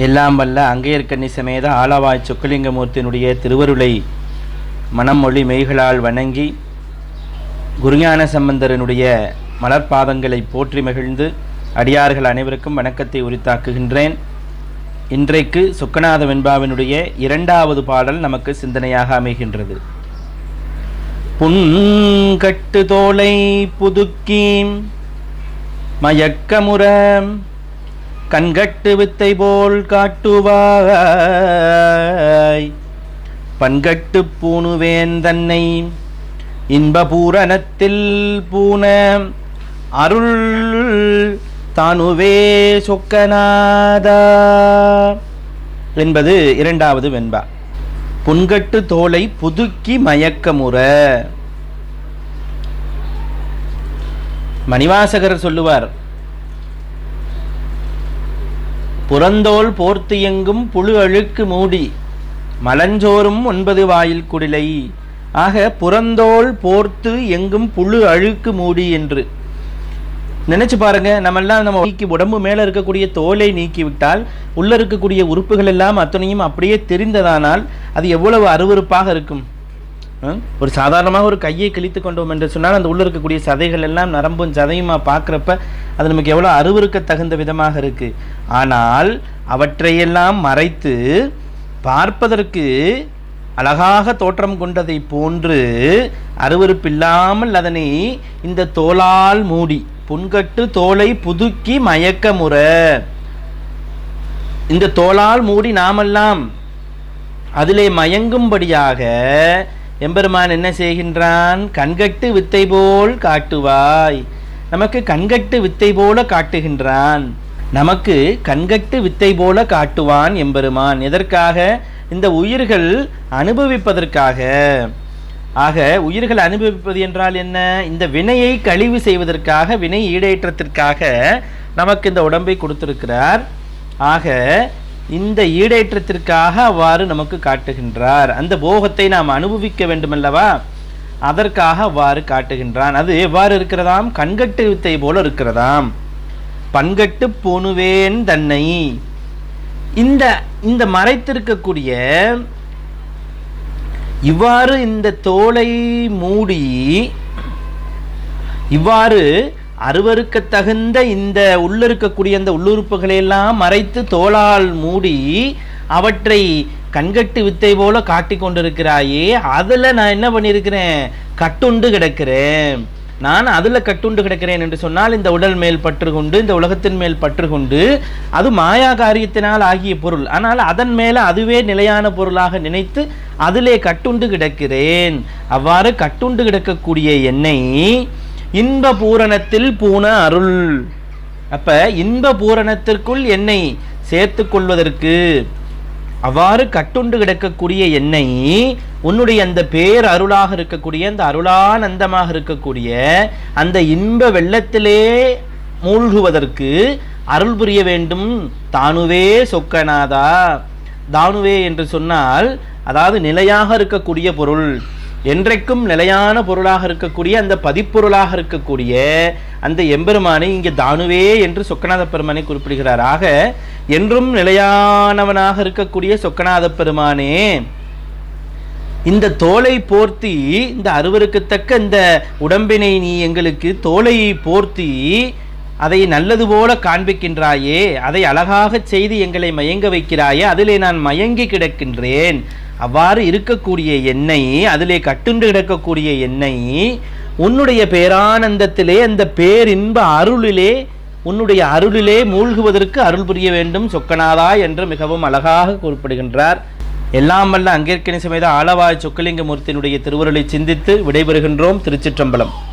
எல்லாம் வல்ல அங்கையர்கண்ணி சமேத ஆலவாய் சொக்கலிங்கமூர்த்தியினுடைய திருவருளை மனமொழி மெய்களால் வணங்கி குருஞான சம்பந்தரனுடைய மலர்பாதங்களை போற்றி மகிழ்ந்து அடியார்கள் அனைவருக்கும் வணக்கத்தை உரித்தாக்குகின்றேன் இன்றைக்கு சொக்கநாத வெண்பாவினுடைய இரண்டாவது பாடல் நமக்கு சிந்தனையாக அமைகின்றது புன்கட்டு தோலை புதுக்கி மயக்கமுற கண்கட்டு வித்தை போல் காட்டுவாய் பண்கட்டு பூணுவேன் தன்னை இன்பபூரணத்தில் பூன அருள் தானுவே சொக்கநாதா என்பது இரண்டாவது வெண்பா புன்கட்டு தோலை புதுக்கி மயக்கமுற மணிவாசகர் சொல்லுவார் புறந்தோல் போர்த்து எங்கும் புழு அழுக்கு மூடி மலஞ்சோறும் ஒன்பது வாயில் குடிலை ஆக புறந்தோல் போர்த்து எங்கும் புழு அழுக்கு மூடி என்று நினைச்சு பாருங்க நம்மெல்லாம் நம்ம நீக்கி உடம்பு மேல இருக்கக்கூடிய தோலை நீக்கி விட்டால் உள்ள இருக்கக்கூடிய உறுப்புகள் எல்லாம் அத்தனையும் அப்படியே தெரிந்ததானால் அது எவ்வளவு அருவருப்பாக இருக்கும் ஹம்? ஒரு சாதாரணமாக ஒரு கையை கிழித்து கொண்டோம் என்று சொன்னால் அந்த உள்ள இருக்கக்கூடிய சதைகள் எல்லாம் நரம்பும் சதையுமா பார்க்குறப்ப அது நமக்கு எவ்வளோ அருவருக்க தகுந்த விதமாக இருக்கு ஆனால் அவற்றையெல்லாம் மறைத்து பார்ப்பதற்கு அழகாக தோற்றம் கொண்டதை போன்று அருவருப்பில்லாமல் அதனை இந்த தோலால் மூடி புன்கட்டு தோலை புதுக்கி மயக்கமுற இந்த தோலால் மூடி நாமெல்லாம் அதிலே மயங்கும்படியாக எம்பெருமான் என்ன செய்கின்றான் கண்கட்டு வித்தை போல் காட்டுவாய் நமக்கு கண்கட்டு வித்தை போல காட்டுகின்றான் நமக்கு கண்கட்டு வித்தை போல காட்டுவான் எம்பெருமான் எதற்காக இந்த உயிர்கள் அனுபவிப்பதற்காக ஆக உயிர்கள் அனுபவிப்பது என்றால் என்ன இந்த வினையை கழிவு செய்வதற்காக வினை ஈடேற்றத்திற்காக நமக்கு இந்த உடம்பை கொடுத்திருக்கிறார் ஆக இந்த ஈடேற்றத்திற்காக அவ்வாறு நமக்கு காட்டுகின்றார் அந்த போகத்தை நாம் அனுபவிக்க வேண்டுமல்லவா அதற்காக அவ்வாறு காட்டுகின்றான் அது எவ்வாறு இருக்கிறதாம் கண்கட்டு வித்தை போல இருக்கிறதாம் பண்கட்டு பூணுவேன் தன்னை இந்த இந்த மறைத்திருக்கக்கூடிய இவ்வாறு இந்த தோலை மூடி இவ்வாறு அருவருக்க தகுந்த இந்த உள்ளிருக்கக்கூடிய அந்த உள்ளுறுப்புகளை எல்லாம் மறைத்து தோளால் மூடி அவற்றை கண்கட்டு வித்தை போல காட்டி கொண்டிருக்கிறாயே அதில் நான் என்ன பண்ணியிருக்கிறேன் கட்டுண்டு கிடக்கிறேன் நான் அதில் கட்டுண்டு கிடக்கிறேன் என்று சொன்னால் இந்த உடல் மேல் பற்று கொண்டு இந்த உலகத்தின் மேல் பற்று கொண்டு அது மாயா காரியத்தினால் ஆகிய பொருள் ஆனால் அதன் மேலே அதுவே நிலையான பொருளாக நினைத்து அதிலே கட்டுண்டு கிடக்கிறேன் அவ்வாறு கட்டுண்டு கிடக்கக்கூடிய என்னை இன்ப பூரணத்தில் பூன அருள் அப்ப இன்ப பூரணத்திற்குள் என்னை சேர்த்து கொள்வதற்கு அவ்வாறு கட்டுண்டு கிடக்கக்கூடிய என்னை உன்னுடைய அந்த பேர் அருளாக இருக்கக்கூடிய அந்த அருளானந்தமாக இருக்கக்கூடிய அந்த இன்ப வெள்ளத்திலே மூழ்குவதற்கு அருள் புரிய வேண்டும் தானுவே சொக்கநாதா தானுவே என்று சொன்னால் அதாவது நிலையாக இருக்கக்கூடிய பொருள் என்றைக்கும் நிலையான பொருளாக இருக்கக்கூடிய அந்த பதிப்பொருளாக இருக்கக்கூடிய அந்த எம்பெருமானை இங்கே தானுவே என்று சொக்கநாத பெருமானை குறிப்பிடுகிறார் ஆக என்றும் நிலையானவனாக இருக்கக்கூடிய சொக்கநாத பெருமானே இந்த தோலை போர்த்தி இந்த அருவருக்கத்தக்க இந்த உடம்பினை நீ எங்களுக்கு தோலை போர்த்தி அதை நல்லது போல காண்பிக்கின்றாயே அதை அழகாக செய்து எங்களை மயங்க வைக்கிறாயே அதிலே நான் மயங்கி கிடக்கின்றேன் அவ்வாறு இருக்கக்கூடிய என்னை அதிலே கட்டுண்டு கிடக்கக்கூடிய என்னை உன்னுடைய பேரானந்தத்திலே அந்த பேரின்ப அருளிலே உன்னுடைய அருளிலே மூழ்குவதற்கு அருள் புரிய வேண்டும் சொக்கநாதா என்று மிகவும் அழகாக குறிப்பிடுகின்றார் எல்லாம் வல்ல அங்கேற்கனி சமேத ஆலவாய் சொக்கலிங்கமூர்த்தியினுடைய திருவுருளை சிந்தித்து விடைபெறுகின்றோம் திருச்சிற்றம்பலம்